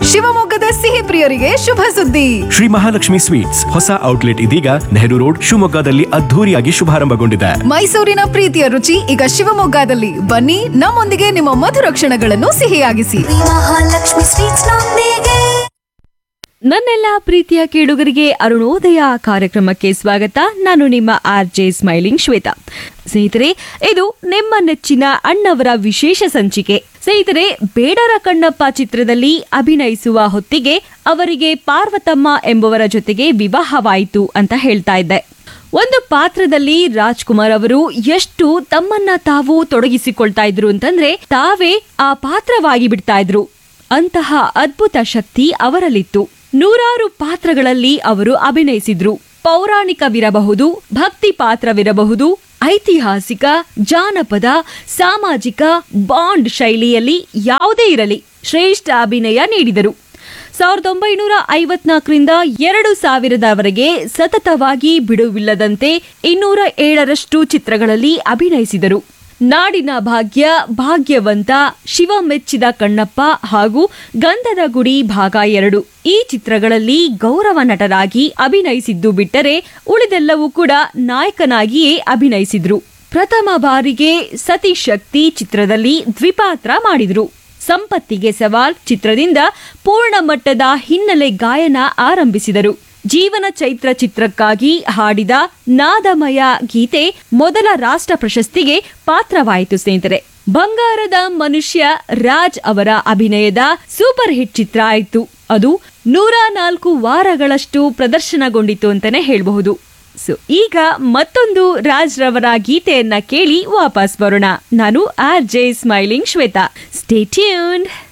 ಶಿವಮೊಗ್ಗದ ಸಿಹಿ ಪ್ರಿಯರಿಗೆ ಶುಭ ಸುದ್ದಿ ಶ್ರೀ ಮಹಾಲಕ್ಷ್ಮಿ ಸ್ವೀಟ್ಸ್ ಹೊಸ ಔಟ್ಲೆಟ್ ಇದೀಗ ನೆಹರು ರೋಡ್ ಶಿವಮೊಗ್ಗದಲ್ಲಿ ಅದ್ಧೂರಿಯಾಗಿ ಶುಭಾರಂಭಗೊಂಡಿದೆ ಮೈಸೂರಿನ ಪ್ರೀತಿಯ ರುಚಿ ಈಗ ಶಿವಮೊಗ್ಗದಲ್ಲಿ ಬನ್ನಿ ನಮ್ಮೊಂದಿಗೆ ನಿಮ್ಮ ಮಧುರ ಕ್ಷಣಗಳನ್ನು ಸಿಹಿಯಾಗಿಸಿ ಮಹಾಲಕ್ಷ್ಮಿ ಸ್ವೀಟ್ಸ್ ನೊಂದಿಗೆ ನನ್ನೆಲ್ಲ ಪ್ರೀತಿಯ ಕೇಳುಗರಿಗೆ ಅರುಣೋದಯ ಕಾರ್ಯಕ್ರಮಕ್ಕೆ ಸ್ವಾಗತ ನಾನು ನಿಮ್ಮ ಆರ್ ಜೆ ಸ್ಮೈಲಿಂಗ್ ಶ್ವೇತಾ ಸ್ನೇಹಿತರೆ ಇದು ನಿಮ್ಮ ನೆಚ್ಚಿನ ಅಣ್ಣವರ ವಿಶೇಷ ಸಂಚಿಕೆ ಸ್ನೇಹಿತರೆ ಬೇಡರ ಕಣ್ಣಪ್ಪ ಚಿತ್ರದಲ್ಲಿ ಅಭಿನಯಿಸುವ ಹೊತ್ತಿಗೆ ಅವರಿಗೆ ಪಾರ್ವತಮ್ಮ ಎಂಬುವರ ಜೊತೆಗೆ ವಿವಾಹವಾಯಿತು ಅಂತ ಹೇಳ್ತಾ ಇದ್ದೆ ಒಂದು ಪಾತ್ರದಲ್ಲಿ ರಾಜ್ಕುಮಾರ್ ಅವರು ಎಷ್ಟು ತಮ್ಮನ್ನ ತಾವು ತೊಡಗಿಸಿಕೊಳ್ತಾ ಇದ್ರು ಅಂತಂದ್ರೆ ತಾವೇ ಆ ಪಾತ್ರವಾಗಿ ಬಿಡ್ತಾ ಇದ್ರು ಅಂತಹ ಅದ್ಭುತ ಶಕ್ತಿ ಅವರಲ್ಲಿತ್ತು ನೂರಾರು ಪಾತ್ರಗಳಲ್ಲಿ ಅವರು ಅಭಿನಯಿಸಿದ್ರು ಪೌರಾಣಿಕವಿರಬಹುದು ಭಕ್ತಿ ಪಾತ್ರವಿರಬಹುದು ಐತಿಹಾಸಿಕ ಜಾನಪದ ಸಾಮಾಜಿಕ ಬಾಂಡ್ ಶೈಲಿಯಲ್ಲಿ ಯಾವುದೇ ಇರಲಿ ಶ್ರೇಷ್ಠ ಅಭಿನಯ ನೀಡಿದರು ಸಾವಿರದ ಒಂಬೈನೂರ ಐವತ್ನಾಲ್ಕರಿಂದ ಎರಡು ಸಾವಿರದವರೆಗೆ ಸತತವಾಗಿ ಬಿಡುವಿಲ್ಲದಂತೆ ಇನ್ನೂರ ಏಳರಷ್ಟು ಚಿತ್ರಗಳಲ್ಲಿ ಅಭಿನಯಿಸಿದರು ನಾಡಿನ ಭಾಗ್ಯ ಭಾಗ್ಯವಂತ ಶಿವ ಮೆಚ್ಚಿದ ಕಣ್ಣಪ್ಪ ಹಾಗೂ ಗಂಧದ ಗುಡಿ ಭಾಗ ಎರಡು ಈ ಚಿತ್ರಗಳಲ್ಲಿ ಗೌರವ ನಟರಾಗಿ ಅಭಿನಯಿಸಿದ್ದು ಬಿಟ್ಟರೆ ಉಳಿದೆಲ್ಲವೂ ಕೂಡ ನಾಯಕನಾಗಿಯೇ ಅಭಿನಯಿಸಿದ್ರು ಪ್ರಥಮ ಬಾರಿಗೆ ಸತಿಶಕ್ತಿ ಚಿತ್ರದಲ್ಲಿ ದ್ವಿಪಾತ್ರ ಮಾಡಿದ್ರು ಸಂಪತ್ತಿಗೆ ಸವಾಲ್ ಚಿತ್ರದಿಂದ ಪೂರ್ಣ ಮಟ್ಟದ ಹಿನ್ನೆಲೆ ಗಾಯನ ಆರಂಭಿಸಿದರು ಜೀವನ ಚೈತ್ರ ಚಿತ್ರಕ್ಕಾಗಿ ಹಾಡಿದ ನಾದಮಯ ಗೀತೆ ಮೊದಲ ರಾಷ್ಟ್ರ ಪ್ರಶಸ್ತಿಗೆ ಪಾತ್ರವಾಯಿತು ಸ್ನೇಹಿತರೆ ಬಂಗಾರದ ಮನುಷ್ಯ ರಾಜ್ ಅವರ ಅಭಿನಯದ ಸೂಪರ್ ಹಿಟ್ ಚಿತ್ರ ಆಯಿತು ಅದು ನೂರ ನಾಲ್ಕು ವಾರಗಳಷ್ಟು ಪ್ರದರ್ಶನಗೊಂಡಿತು ಅಂತಾನೆ ಹೇಳಬಹುದು ಸೊ ಈಗ ಮತ್ತೊಂದು ರಾಜ್ ರವರ ಗೀತೆಯನ್ನ ಕೇಳಿ ವಾಪಸ್ ಬರೋಣ ನಾನು R J smiling Shweta stay tuned